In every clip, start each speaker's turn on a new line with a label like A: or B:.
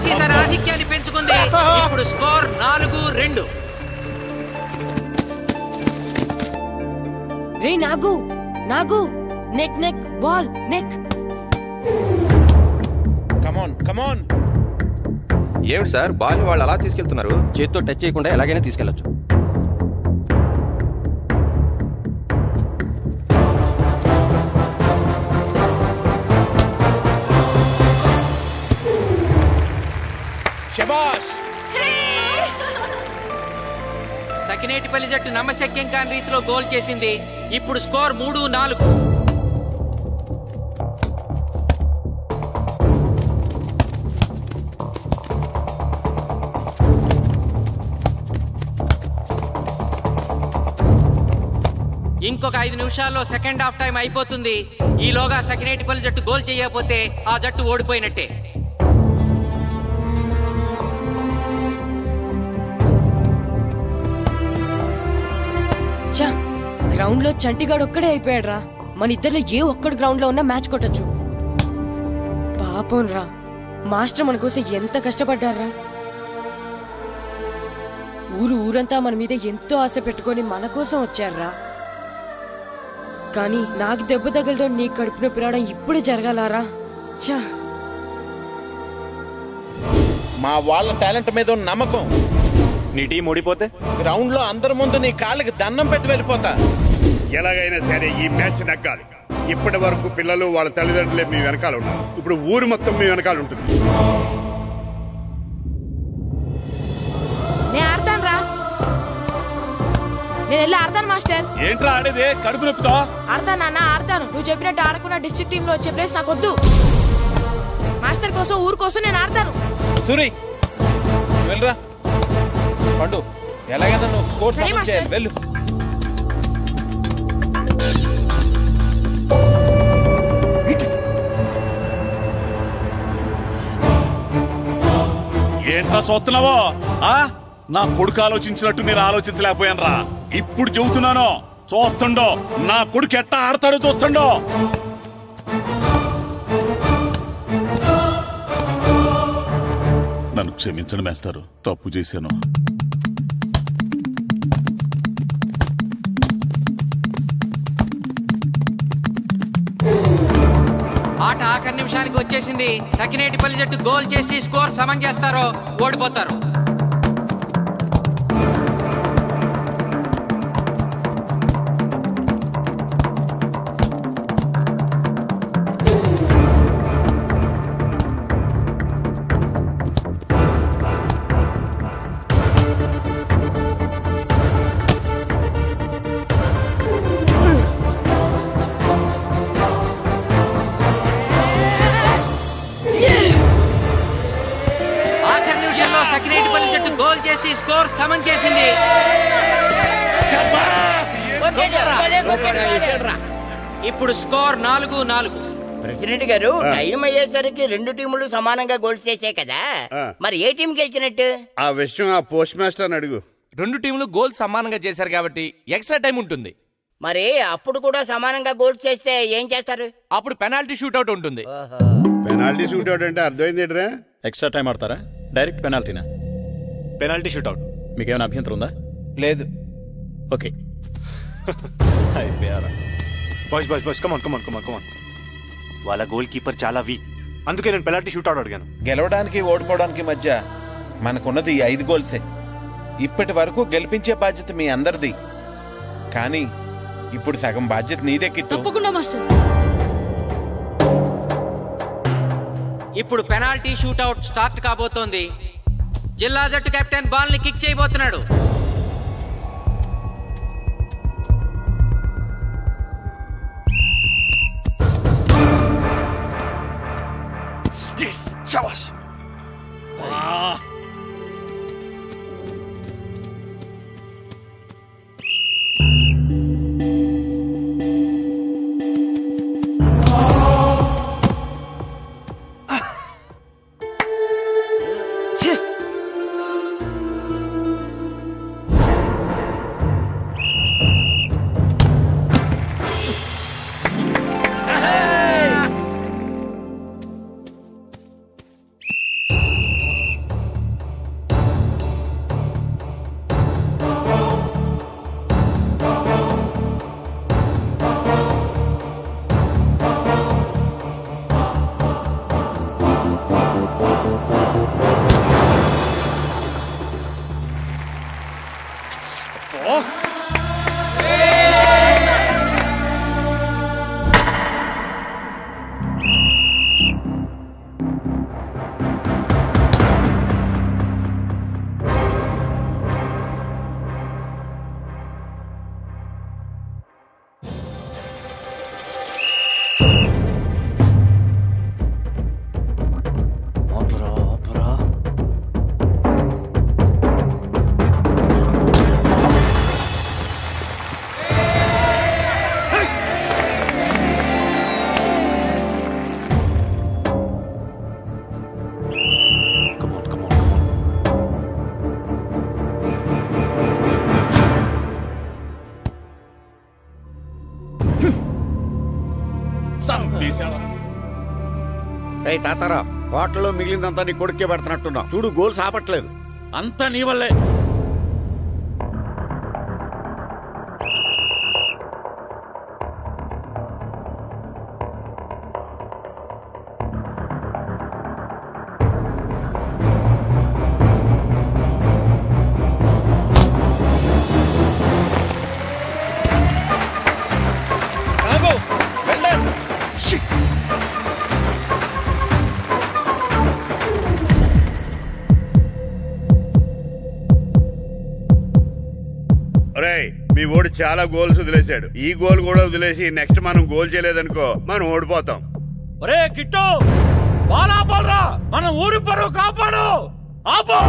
A: చేసి తన ఆధిక్యాన్ని పెంచుకుంది ఇప్పుడు స్కోర్ నాలుగు రెండు
B: రే నాగు నాగు నెక్ నెక్ బాల్ నెక్
C: కమాన్ కమాన్
D: ఏమిటి సార్ బాల్ వాళ్ళు అలా తీసుకెళ్తున్నారు చేత్తో టచ్ చేయకుండా ఎలాగైనా తీసుకెళ్లొచ్చు
C: శబాష్
A: సకినేటిపల్లి జట్టు నమ్మశక్యం కాని రీతిలో గోల్ చేసింది ఇప్పుడు స్కోర్ మూడు నాలుగు ఇంకొక ఐదు నిమిషాల్లో సెకండ్ హాఫ్ టైం అయిపోతుంది ఈలోగా సకినేటిపల్లి జట్టు గోల్ చేయకపోతే ఆ జట్టు ఓడిపోయినట్టే
B: చా గ్రౌండ్ లో చంటిగాడు ఒక్కడే అయిపోయాడు రా మన ఇద్దరిలో ఏ ఒక్కడు గ్రౌండ్ లో ఉన్నా మ్యాచ్ కొట్టచ్చు పాపం రా మాస్టర్ మన కోసం ఎంత కష్టపడ్డారా ఊరు ఊరంతా మన మీద ఎంతో ఆశ పెట్టుకొని మన కోసం వచ్చారా కానీ నాకు దెబ్బ తగలడం నీ కడుపు నొప్పి రావడం ఇప్పుడే జరగాలారా చా
C: మా వాళ్ళ టాలెంట్ మీద ఉన్న నమ్మకం
E: నీ టీం ఓడిపోతే
C: గ్రౌండ్ లో అందరి ముందు నీ కాళ్ళకి దండం పెట్టి వెళ్ళిపోతా
F: ఎలాగైనా సరే ఈ మ్యాచ్ నగ్గాలి ఇప్పటి వరకు పిల్లలు వాళ్ళ తల్లిదండ్రులే మీ వెనకాల ఉన్నారు ఇప్పుడు ఊరు మొత్తం మీ వెనకాల ఉంటుంది
G: నేను ఆడతాను రా నేను వెళ్ళి ఆడతాను మాస్టర్
F: ఏంట్రా ఆడేదే కడుపు నొప్పితో
G: ఆడతాను నాన్న ఆడతాను నువ్వు చెప్పినట్టు ఆడకుండా డిస్ట్రిక్ట్ టీంలో వచ్చే ప్లేస్ నాకు వద్దు మాస్టర్ కోసం ఊరు కోసం నేను ఆడతాను
C: సూరి వెళ్ళరా పండు ఎలాగైనా నువ్వు స్కోర్
G: సరే,
C: సమన్ చేయాలి
G: మాస్టర్.
C: వెళ్ళు
F: ఏంట్రా చూస్తున్నావో ఆ నా కొడుకు ఆలోచించినట్టు నేను ఆలోచించలేకపోయాను రా ఇప్పుడు చెబుతున్నాను చూస్తుండో నా కొడుకు ఎట్టా ఆడతాడో చూస్తుండో నన్ను క్షమించండి మేస్తారు తప్పు చేశాను
A: ఆట ఆఖరి నిమిషానికి వచ్చేసింది సకినేటిపల్లి జట్టు గోల్ చేసి స్కోర్ సమం చేస్తారో ఓడిపోతారు ఆఖరి నిమిషంలో సకినేటిపల్లి జట్టు గోల్ చేసి స్కోర్ సమం చేసింది ఇప్పుడు స్కోర్ నాలుగు నాలుగు
H: ప్రెసిడెంట్ గారు
F: ఆ.
H: టైం అయ్యేసరికి రెండు టీములు సమానంగా గోల్స్ చేసే కదా
F: ఆ.
H: మరి ఏ టీం గెలిచినట్టు
F: ఆ విషయం ఆ పోస్ట్ మాస్టర్ అడుగు
E: రెండు టీంలు గోల్ సమానంగా చేశారు కాబట్టి ఎక్స్ట్రా టైం ఉంటుంది
H: మరి అప్పుడు కూడా సమానంగా గోల్స్ చేస్తే ఏం చేస్తారు
E: అప్పుడు పెనాల్టీ షూట్అవుట్ ఉంటుంది
F: పెనాల్టీ షూట్ అవుట్ అంటే అర్థమైంది ఏంట్రా
D: ఎక్స్ట్రా టైం ఆడతారా డైరెక్ట్ పెనాల్టీనా
E: పెనాల్టీ షూట్అవుట్
D: మీకేమైనా అభ్యంతరం ఉందా
C: లేదు
D: ఓకే
E: అయిపోయారా boys boys boys come on come on come on come on వాళ్ళ గోల్ కీపర్ చాలా వీక్ అందుకే నేను పెనాల్టీ షూట్అవుట్ అడిగాను
C: గెలవడానికి ఓడిపోవడానికి మధ్య మనకున్నది ఈ ఐదు గోల్సే ఇప్పటి వరకు గెలిపించే బాధ్యత మీ అందరిది కానీ ఇప్పుడు సగం బాధ్యత నీదే కిట్టు
G: తప్పకుండా మాస్టర్
A: ఇప్పుడు పెనాల్టీ షూట్అవుట్ స్టార్ట్ కాబోతోంది జిల్లా జట్టు కెప్టెన్ బాల్ ని కిక్ చేయబోతున్నాడు
E: షాబాష్
I: ఏయ్ తాతారా హోటల్లో మిగిలిందంతా నీ కొడుకే పెడుతున్నట్టున్నావు చూడు గోల్స్ ఆపట్లేదు
F: అంతా నీ వల్లే
C: ఆగు వెళ్ళే
J: ఒరేయ్ మీ ఓడి చాలా గోల్స్ వదిలేశాడు ఈ గోల్ కూడా వదిలేసి నెక్స్ట్ మనం గోల్ చేయలేదనుకో మనం ఓడిపోతాం
F: ఒరే కిట్టు బాల్ ఆపాలరా మన ఊరి పరువు కాపాడు ఆపో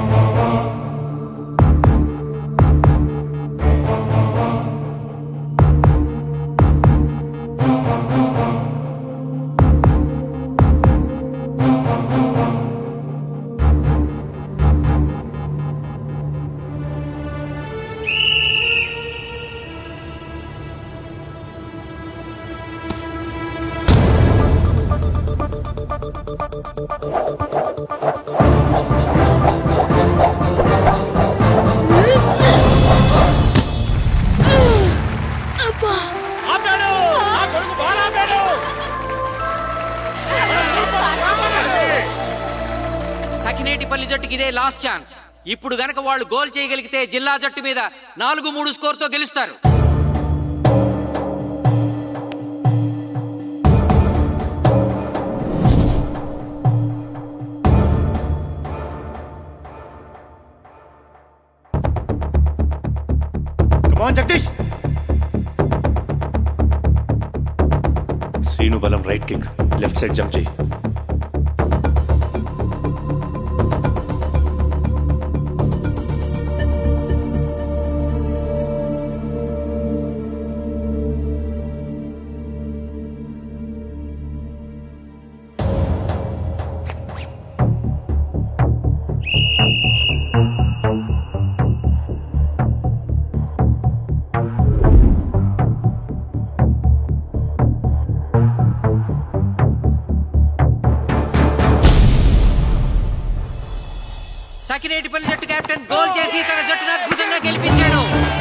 F: ఆపాడు నా కొడుకు బాల్ ఆపాడు
A: సకినేటిపల్లి జట్టుకి ఇదే లాస్ట్ ఛాన్స్ ఇప్పుడు గనక వాళ్ళు గోల్ చేయగలిగితే జిల్లా జట్టు మీద నాలుగు మూడు స్కోర్ తో గెలుస్తారు
E: కమాన్ జగదీష్ శ్రీను బలం right kick left side jump చేయి
A: సకినేటిపల్లి జట్టు కెప్టెన్ గోల్ చేసి తన జట్టును అద్భుతంగా గెలిపించాడు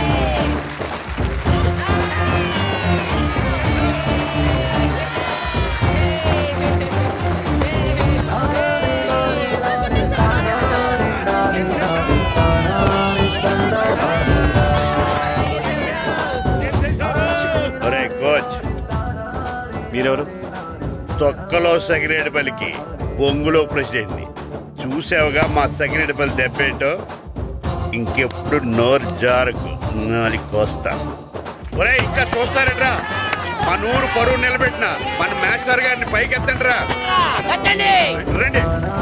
J: ఒరే కోచ్
E: మీరెవరు
J: తొక్కలో సగిరేడుపల్లికి బొంగులో ప్రెసిడెంట్ని చూసావుగా మా సగిరేడుపల్లి దెబ్బేంటో ఇంకెప్పుడు నోరు జారకు నాది కోస్తా ఒరే ఇంకా చూస్తారట్రా మన ఊరు పరువు నిలబెట్టిన మన మాస్టర్ గారిని పైకెత్తండి రా రండి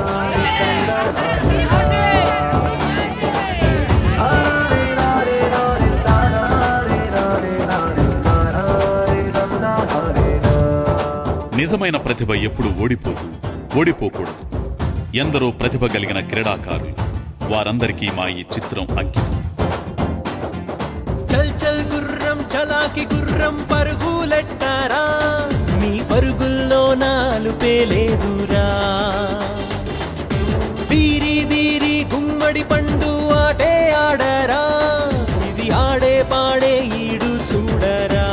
F: నిజమైన ప్రతిభ ఎప్పుడు ఓడిపోదు ఓడిపోకూడదు ఎందరో ప్రతిభ కలిగిన క్రీడాకారులు వారందరికీ మా ఈ చిత్రం అంకితం
K: చల్ చల్ గుర్రం చలాకి గుర్రం పరుగులెట్టారా మీ పరుగుల్లో నాలుపే లేదురా వీరి వీరి గుమ్మడి పండు ఆటే ఆడరా ఇది ఆడే పాడే ఈడు చూడరా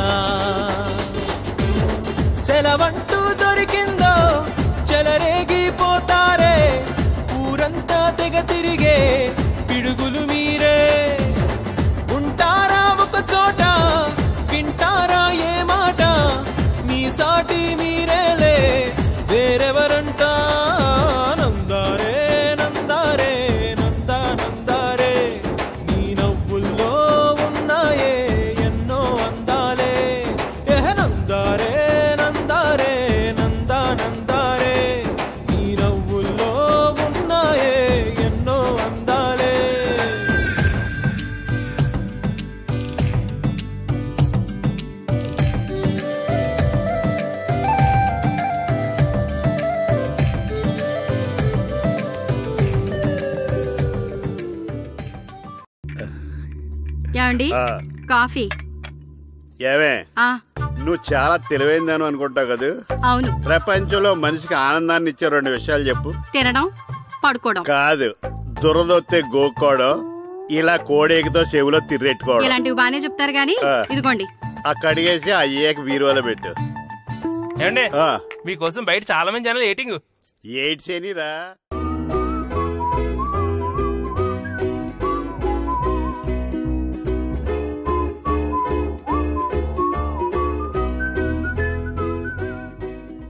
K: సెలవంటూ దొరికిందో చెలరేగిపోతారే ఊరంతా తెగ తిరిగే పిడుగులు మీరే ఉంటారా ఒక చోట వింటారా ఏ మాట మీ సాటి మీరేలే వేరెవరంటా నందారే నందారే నందా నందారే మీ నవ్వుల్లో ఉన్నాయే ఎన్నో అందాలే ఎహ నందారే నందారే నందా నందారే మీ నవ్వుల్లో ఉన్నాయే ఎన్నో అందాలే
L: ఏమండి
J: ఆ,
L: కాఫీ
J: ఏమే
L: ఆ
J: నువ్వు చాలా తెలివైందని అనుకుంటావు కదా
L: అవును
J: ప్రపంచంలో మనిషికి ఆనందాన్ని ఇచ్చే రెండు విషయాలు చెప్పు
L: తినడం పడుకోవడం
J: కాదు దురదొత్తే గోక్కోవడం ఇలా కోడేకితో చెవిలో తిర్రెట్టుకోవడం
L: ఇలాంటివి బానే చెప్తారు గాని
J: ఆ.
L: ఇదిగోండి
J: ఆ కడిగేసి ఆ ఏక బీరువాలో పెట్టు
M: ఏమండి
J: ఆ.
M: మీకోసం బయట చాలా మంది జనాలు ఏటింగ్
J: ఎయిడ్స్ ఏనిరా